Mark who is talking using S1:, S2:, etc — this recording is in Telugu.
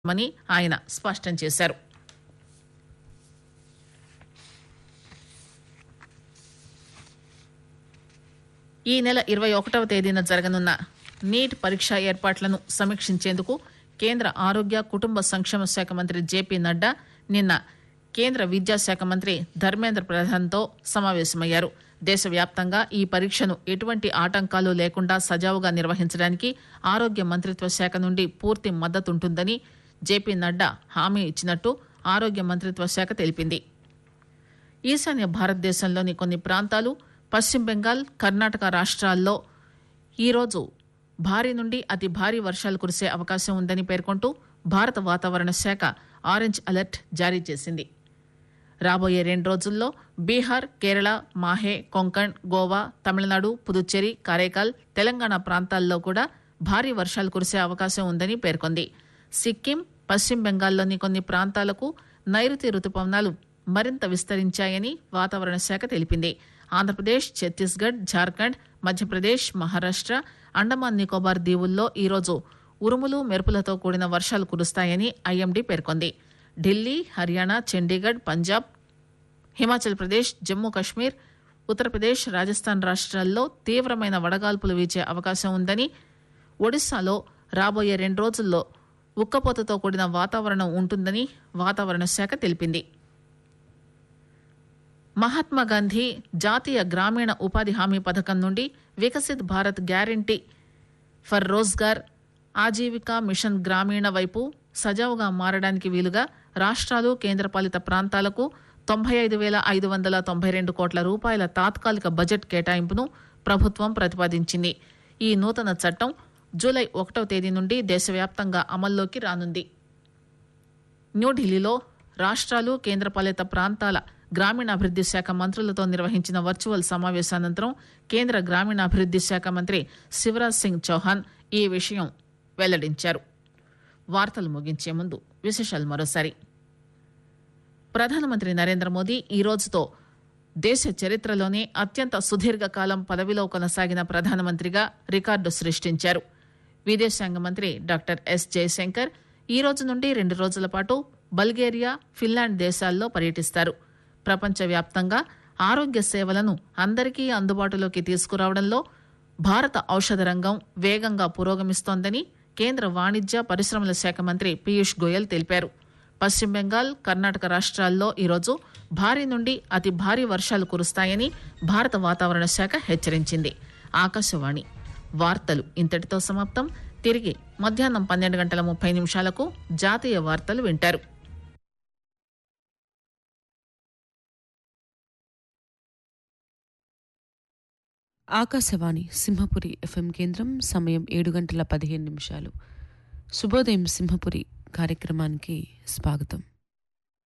S1: మని ఆయన స్పష్టం చేశారు ఈ నెల ఇరవై ఒకటవ తేదీన జరగనున్న నీట్ పరీక్ష ఏర్పాట్లను సమీక్షించేందుకు కేంద్ర ఆరోగ్య కుటుంబ సంక్షేమ శాఖ మంత్రి జేపీ నడ్డా నిన్న కేంద్ర విద్యాశాఖ మంత్రి ధర్మేంద్ర ప్రధాన్తో సమావేశమయ్యారు దేశవ్యాప్తంగా ఈ పరీక్షను ఎటువంటి ఆటంకాలు లేకుండా సజావుగా నిర్వహించడానికి ఆరోగ్య మంత్రిత్వ శాఖ నుండి పూర్తి మద్దతుంటుందని జేపీ నడ్డా హామీ ఇచ్చినట్టు ఆరోగ్య మంత్రిత్వ శాఖ తెలిపింది ఈశాన్య భారతదేశంలోని కొన్ని ప్రాంతాలు పశ్చిమ బెంగాల్ కర్ణాటక రాష్ట్రాల్లో ఈరోజు భారీ నుండి అతి భారీ వర్షాలు కురిసే అవకాశం ఉందని పేర్కొంటూ భారత వాతావరణ శాఖ ఆరెంజ్ అలర్ట్ జారీ చేసింది రాబోయే రెండు రోజుల్లో బీహార్ కేరళ మాహే కొంకణ్ గోవా తమిళనాడు పుదుచ్చేరి కారైకాల్ తెలంగాణ ప్రాంతాల్లో కూడా భారీ వర్షాలు కురిసే అవకాశం ఉందని పేర్కొంది సిక్కిం పశ్చిమ బెంగాల్లోని కొన్ని ప్రాంతాలకు నైరుతి రుతుపవనాలు మరింత విస్తరించాయని వాతావరణ శాఖ తెలిపింది ఆంధ్రప్రదేశ్ ఛత్తీస్గఢ్ జార్ఖండ్ మధ్యప్రదేశ్ మహారాష్ట్ర అండమాన్ నికోబార్ దీవుల్లో ఈరోజు ఉరుములు మెరుపులతో కూడిన వర్షాలు కురుస్తాయని ఐఎండీ పేర్కొంది ఢిల్లీ హర్యానా చండీగఢ్ పంజాబ్ హిమాచల్ ప్రదేశ్ జమ్మూ కశ్మీర్ ఉత్తరప్రదేశ్ రాజస్థాన్ రాష్ట్రాల్లో తీవ్రమైన వడగాల్పులు వీచే అవకాశం ఉందని ఒడిశాలో రాబోయే రెండు రోజుల్లో ఉక్కపోతతో కూడిన వాతావరణం ఉంటుందని వాతావరణ శాఖ తెలిపింది మహాత్మా గాంధీ జాతీయ గ్రామీణ ఉపాధి హామీ పథకం నుండి Viksit Bharat guarantee for Rozgar Ajeevika mission Gramin వైపు సజావుగా మారడానికి వీలుగా రాష్ట్రాలు కేంద్రపాలిత ప్రాంతాలకు తొంభై ఐదు వేల ఐదు వందల తొంభై రెండు కోట్ల రూపాయల తాత్కాలిక బడ్జెట్ కేటాయింపును ప్రభుత్వం ప్రతిపాదించింది ఈ నూతన చట్టం జూలై ఒకటవ తేదీ నుండి దేశవ్యాప్తంగా అమల్లోకి రానుంది న్యూఢిల్లీలో రాష్ట్రాలు కేంద్రపాలిత ప్రాంతాల గ్రామీణాభివృద్ది శాఖ మంత్రులతో నిర్వహించిన వర్చువల్ సమావేశానంతరం కేంద్ర గ్రామీణాభివృద్ది శాఖ మంత్రి శివరాజ్ సింగ్ చౌహాన్ ఈ విషయం వెల్లడించారు వార్తలు ముగించే ముందు విశేషాలు మరోసారి ప్రధానమంత్రి నరేంద్ర మోదీ ఈ రోజుతో దేశ చరిత్రలోనే అత్యంత సుదీర్ఘకాలం పదవిలో కొనసాగిన ప్రధానమంత్రిగా రికార్డు సృష్టించారు విదేశాంగ మంత్రి డాక్టర్ ఎస్ జయశంకర్ ఈ రోజు నుండి రెండు రోజుల పాటు బల్గేరియా ఫిన్లాండ్ దేశాల్లో పర్యటిస్తారు ప్రపంచవ్యాప్తంగా ఆరోగ్య సేవలను అందరికీ అందుబాటులోకి తీసుకురావడంలో భారత ఔషధ రంగం వేగంగా పురోగమిస్తోందని కేంద్ర వాణిజ్య పరిశ్రమల శాఖ మంత్రి పీయూష్ గోయల్ తెలిపారు పశ్చిమ బెంగాల్ కర్ణాటక రాష్ట్రాల్లో ఈరోజు భారీ నుండి అతి భారీ వర్షాలు కురుస్తాయని భారత వాతావరణ శాఖ హెచ్చరించింది ఆకాశవాణి వార్తలు ఇంతటితో సమాప్తం తిరిగి మధ్యాహ్నం పన్నెండు గంటల ముప్పై నిమిషాలకు జాతీయ వార్తలు వింటారు
S2: ఆకాశవాణి సింహపురి ఎఫ్ఎం కేంద్రం సమయం ఏడు గంటల పదిహేను నిమిషాలు శుభోదయం సింహపురి కార్యక్రమానికి స్వాగతం